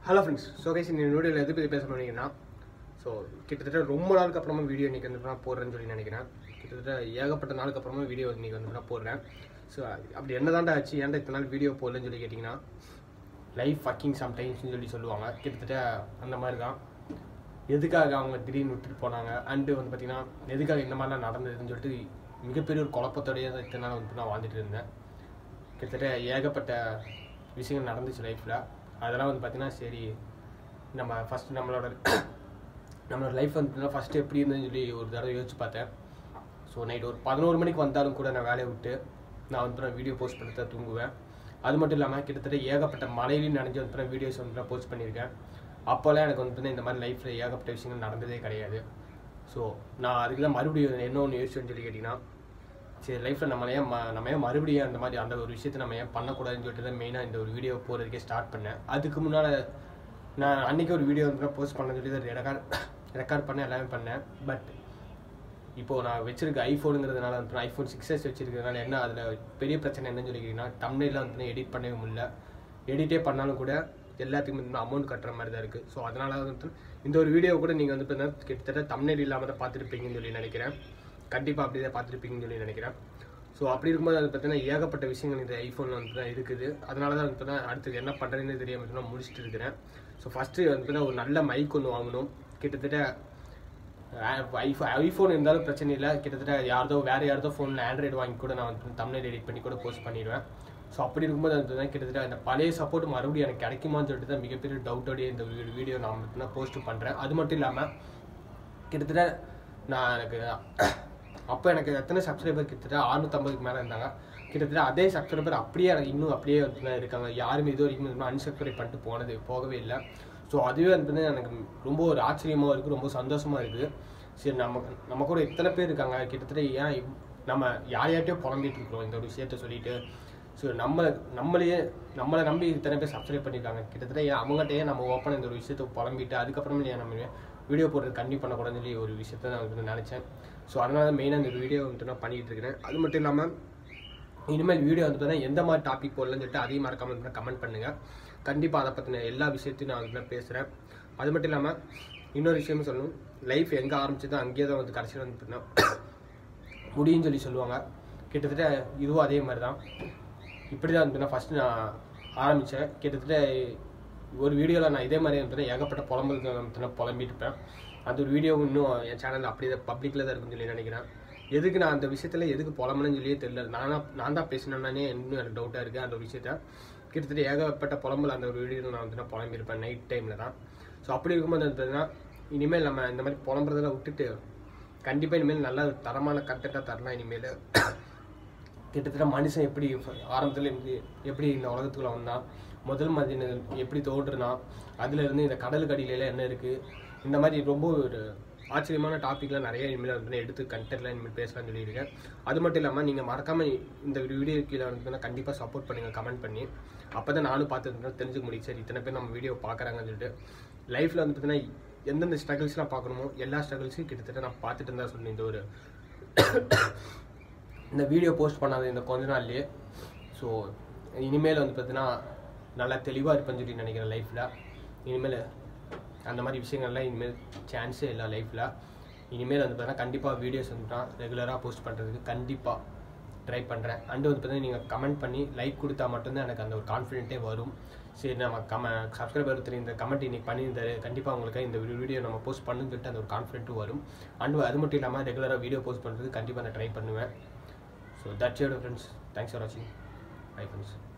hello friends so guys இந்த வீடியோவில் எது பற்றி பேச போனீங்கன்னா ஸோ கிட்டத்தட்ட ரொம்ப நாளுக்கு அப்புறமா வீடியோ இன்றைக்கி வந்து நான் போடுறேன்னு சொல்லி நினைக்கிறேன் கிட்டத்தட்ட ஏகப்பட்ட நாளுக்கு அப்புறமா வீடியோ இன்றைக்கி வந்து நான் போடுறேன் ஸோ அப்படி என்ன தாண்டா ஆச்சு ஏன்டா இத்தனை நாள் வீடியோ போடலன்னு சொல்லி கேட்டிங்கன்னா லைஃப் ஃபக்கிங் சம்டைம்ஸ்னு சொல்லி சொல்லுவாங்க கிட்டத்தட்ட அந்த மாதிரி தான் எதுக்காக அவங்க திடீர்னு விட்டுட்டு போனாங்க அண்டு வந்து பார்த்திங்கன்னா எதுக்காக இந்த மாதிரிலாம் நடந்ததுன்னு சொல்லிட்டு மிகப்பெரிய ஒரு குழப்பத்தோடயே தான் இத்தனை நாள் வந்து நான் வாழ்ந்துட்டு இருந்தேன் கிட்டத்தட்ட ஏகப்பட்ட விஷயங்கள் நடந்துச்சு லைஃப்பில் அதெல்லாம் வந்து பார்த்தீங்கன்னா சரி நம்ம ஃபஸ்ட் நம்மளோட நம்மளோட லைஃப் வந்து ஃபஸ்ட்டு எப்படி இருந்ததுன்னு சொல்லி ஒரு தடவை யோசிச்சு பார்த்தேன் ஸோ நைட் ஒரு பதினோரு மணிக்கு வந்தாலும் கூட நான் வேலையை விட்டு நான் வந்து நான் வீடியோ போஸ்ட் பண்ணி தான் தூங்குவேன் அது மட்டும் இல்லாமல் கிட்டத்தட்ட ஏகப்பட்ட மழையிலையும் நனைஞ்சு வந்து நான் வீடியோஸ் வந்து நான் போஸ்ட் பண்ணியிருக்கேன் அப்போல்லாம் எனக்கு வந்து இந்த மாதிரி லைஃப்பில் ஏகப்பட்ட விஷயங்கள் நடந்ததே கிடையாது ஸோ நான் அதுக்கு தான் மறுபடியும் என்ன ஒன்று யோசிச்சுன்னு சொல்லி கேட்டிங்கன்னா சரி லைஃப்பில் நம்ம ஏன் ம- நம்ம ஏன் மறுபடியும் அந்த மாதிரி அந்த ஒரு விஷயத்தை நம்ம ஏன் பண்ணக்கூடாதுன்னு சொல்லிட்டு தான் மெயினாக இந்த ஒரு வீடியோ போகிறதுக்கே ஸ்டார்ட் பண்ணேன் அதுக்கு முன்னால் நான் அன்றைக்கி ஒரு வீடியோ வந்து போஸ்ட் பண்ண சொல்லி தான் ரெக்கார்ட் ரெக்கார்ட் பண்ண எல்லாமே பண்ணேன் பட் இப்போது நான் வச்சிருக்க ஐஃபோனுங்கிறதுனால வந்து ஐஃபோன் சிக்ஸ் எஸ் வச்சிருக்கிறதுனால என்ன அதில் பெரிய பிரச்சனை என்னன்னு சொல்லிக்கிறீங்கன்னா தமிழில் வந்து எடிட் பண்ணவே முடியல எடிட்டே பண்ணாலும் கூட எல்லாத்துக்குமே வந்து அமௌண்ட் கட்டுற மாதிரி தான் இருக்குது ஸோ அதனால வந்து இந்த ஒரு வீடியோ கூட நீங்கள் வந்து பார்த்தீங்கன்னா கிட்டத்தட்ட தமிழ் இல்லாமல் தான் பார்த்துருப்பீங்கன்னு சொல்லி நினைக்கிறேன் கண்டிப்பாக அப்படி தான் பார்த்துருப்பீங்கன்னு சொல்லி நினைக்கிறேன் ஸோ அப்படி இருக்கும்போது அது பார்த்தீங்கன்னா ஏகப்பட்ட விஷயங்கள் இந்த ஐஃபோனில் வந்து தான் இருக்குது அதனால தான் வந்து பார்த்தீங்கன்னா அடுத்தது என்ன பண்ணுறதுன்னு தெரியாமல் நான் முடிச்சுட்டு இருக்கிறேன் ஸோ ஃபஸ்ட்டு வந்து பார்த்தீங்கன்னா ஒரு நல்ல மைக் ஒன்று வாங்கணும் கிட்டத்தட்ட ஐஃபோன் ஐஃபோன் இருந்தாலும் பிரச்சனை இல்லை கிட்டத்தட்ட யாரதோ வேறு யாரதோ ஃபோனில் ஆண்ட்ராய்டு வாங்கி கூட நான் வந்து தமிழ் எடிட் பண்ணி கூட போஸ்ட் பண்ணிடுவேன் ஸோ அப்படி இருக்கும்போது அது தான் கிட்டத்தட்ட அந்த பழைய சப்போர்ட் மறுபடியும் எனக்கு கிடைக்குமான்னு சொல்லிட்டு தான் மிகப்பெரிய டவுட்டோடய இந்த வீடியோ நான் வந்து நான் போஸ்ட் பண்ணுறேன் அது மட்டும் இல்லாமல் கிட்டத்தட்ட நான் எனக்கு அப்போ எனக்கு எத்தனை சப்ஸ்கிரைபர் கிட்டத்தட்ட அறுநூத்தம்பதுக்கு மேலே இருந்தாங்க கிட்டத்தட்ட அதே சப்ஸ்கிரைபர் அப்படியே எனக்கு இன்னும் அப்படியே வந்து தான் இருக்காங்க யாருமே இது வரைக்கும் அன்சப்ஸ்கிரைப் பண்ணிட்டு போனது போகவே இல்லை ஸோ அதுவே வந்து எனக்கு ரொம்ப ஒரு ஆச்சரியமாக இருக்குது ரொம்ப சந்தோஷமாக இருக்குது சரி நம்ம நம்ம கூட இத்தனை பேர் இருக்காங்க கிட்டத்தட்ட ஏன் இவ்- நம்ம யார் யார்கிட்டயோ புலம்பிட்டு இருக்கிறோம் இந்த ஒரு விஷயத்த சொல்லிட்டு ஸோ நம்ம நம்மளையே நம்மளை நம்பி இத்தனை பேர் சப்ஸ்கிரைப் பண்ணியிருக்காங்க கிட்டத்தட்ட ஏன் அவங்ககிட்டயே நம்ம ஓப்பன் இந்த ஒரு விஷயத்தை புலம்பிட்டு அதுக்கப்புறமே ஏன் நம்ம வீடியோ போடுறது கண்டிப்பாக பண்ணக்கூடாதுன்னு சொல்லி ஒரு விஷயத்த நான் வந்து நினச்சேன் ஸோ அதனால தான் மெயினாக இந்த வீடியோ வந்துட்டு நான் பண்ணிட்டு இருக்கிறேன் அது மட்டும் இல்லாமல் இனிமேல் வீடியோ வந்து பார்த்தீங்கன்னா எந்த மாதிரி டாபிக் போடலன்னு சொல்லிட்டு அதையும் மறக்காம கமெண்ட் பண்ணுங்கள் கண்டிப்பாக அதை பற்றின எல்லா விஷயத்தையும் நான் வந்து பேசுகிறேன் அது மட்டும் இல்லாமல் இன்னொரு விஷயமும் சொல்லணும் லைஃப் எங்கே ஆரம்பிச்சதோ அங்கேயே தான் வந்து கடைசியில் வந்து பார்த்தீங்கன்னா முடியும்னு சொல்லி சொல்லுவாங்க கிட்டத்தட்ட இதுவும் அதே மாதிரி தான் இப்படி தான் வந்து ஃபஸ்ட்டு நான் ஆரம்பித்தேன் கிட்டத்தட்ட ஒரு வீடியோவில் நான் இதே மாதிரி வந்து ஏகப்பட்ட புலம்பல் வந்து புலம்பிட்டு இருப்பேன் அந்த ஒரு வீடியோ இன்னும் என் சேனலில் அப்படியே தான் பப்ளிக்கில் தான் இருக்குன்னு சொல்லி நினைக்கிறேன் எதுக்கு நான் அந்த விஷயத்தில் எதுக்கு புலம்புனேன்னு சொல்லியே தெரியல நானா நான் தான் பேசினேன்னே இன்னும் எனக்கு டவுட்டாக இருக்குது அந்த ஒரு விஷயத்த கிட்டத்தட்ட ஏகப்பட்ட புலம்பல் அந்த ஒரு வீடியோவில் நான் வந்து நான் புலம்பியிருப்பேன் நைட் டைமில் தான் ஸோ அப்படி இருக்கும்போது வந்து பார்த்தீங்கன்னா இனிமேல் நம்ம இந்த மாதிரி புலம்புறதெல்லாம் விட்டுட்டு கண்டிப்பாக இனிமேல் நல்ல ஒரு தரமான கண்டென்ட்டாக தரலாம் இனிமேல் கிட்டத்தட்ட மனுஷன் எப்படி ஆரம்பத்தில் இருந்து எப்படி இந்த உலகத்துக்குள்ள வந்தான் முதல் மனிதன் எப்படி தோன்றுனா அதுல இருந்து இந்த கடலுக்கு அடியில என்ன இருக்கு இந்த மாதிரி ரொம்ப ஒரு ஆச்சரியமான டாபிக்லாம் நிறைய இனிமேல் வந்து எடுத்து கண்டென்ட்லாம் இனிமேல் பேசலாம்னு சொல்லியிருக்கேன் அது மட்டும் இல்லாமல் நீங்கள் மறக்காமல் இந்த வீடியோ கீழே வந்து கண்டிப்பாக சப்போர்ட் பண்ணுங்கள் கமெண்ட் பண்ணி அப்போ தான் நானும் பார்த்து தெரிஞ்சுக்க முடியும் சரி இத்தனை பேர் நம்ம வீடியோ பார்க்குறாங்கன்னு சொல்லிட்டு லைஃப்பில் வந்து பார்த்தீங்கன்னா எந்தெந்த ஸ்ட்ரகிள்ஸ்லாம் பார்க்கணுமோ எல்லா ஸ்ட்ரகிள்ஸையும் கிட்டத்தட்ட நான் பார்த்துட்டு இருந்தா சொன்னேன் இந்த ஒரு இந்த வீடியோ போஸ்ட் பண்ணாத இந்த கொஞ்ச நாள்லயே ஸோ இனிமேல் வந்து பார்த்தீங்கன்னா நல்லா தெளிவாக இருப்பேன்னு சொல்லி நினைக்கிறேன் லைஃப்பில் இனிமேல் அந்த மாதிரி விஷயங்கள்லாம் இனிமேல் சான்ஸே இல்லை லைஃப்பில் இனிமேல் வந்து பார்த்தீங்கன்னா கண்டிப்பாக வீடியோஸ் வந்து நான் ரெகுலராக போஸ்ட் பண்ணுறதுக்கு கண்டிப்பாக ட்ரை பண்ணுறேன் அண்டு வந்து பார்த்தீங்கன்னா நீங்கள் கமெண்ட் பண்ணி லைக் கொடுத்தா மட்டும்தான் எனக்கு அந்த ஒரு கான்ஃபிடென்ட்டே வரும் சரி நம்ம கம சப்ஸ்கிரைபர் ஒருத்தர் இந்த கமெண்ட் இன்னைக்கு பண்ணியிருந்தாரு கண்டிப்பாக உங்களுக்கு இந்த வீடியோ நம்ம போஸ்ட் பண்ணுன்னு சொல்லிட்டு அந்த ஒரு கான்ஃபிடென்ட்டும் வரும் அண்டு அது மட்டும் இல்லாமல் ரெகுலராக வீடியோ போஸ்ட் பண்ணுறதுக்கு கண்டிப்பாக நான் ட்ரை பண்ணுவேன் ஸோ தட்ஸ் யோட ஃப்ரெண்ட்ஸ் தேங்க்ஸ் ஃபார் வாட்சிங் பை ஃப்ரெண்ட்ஸ்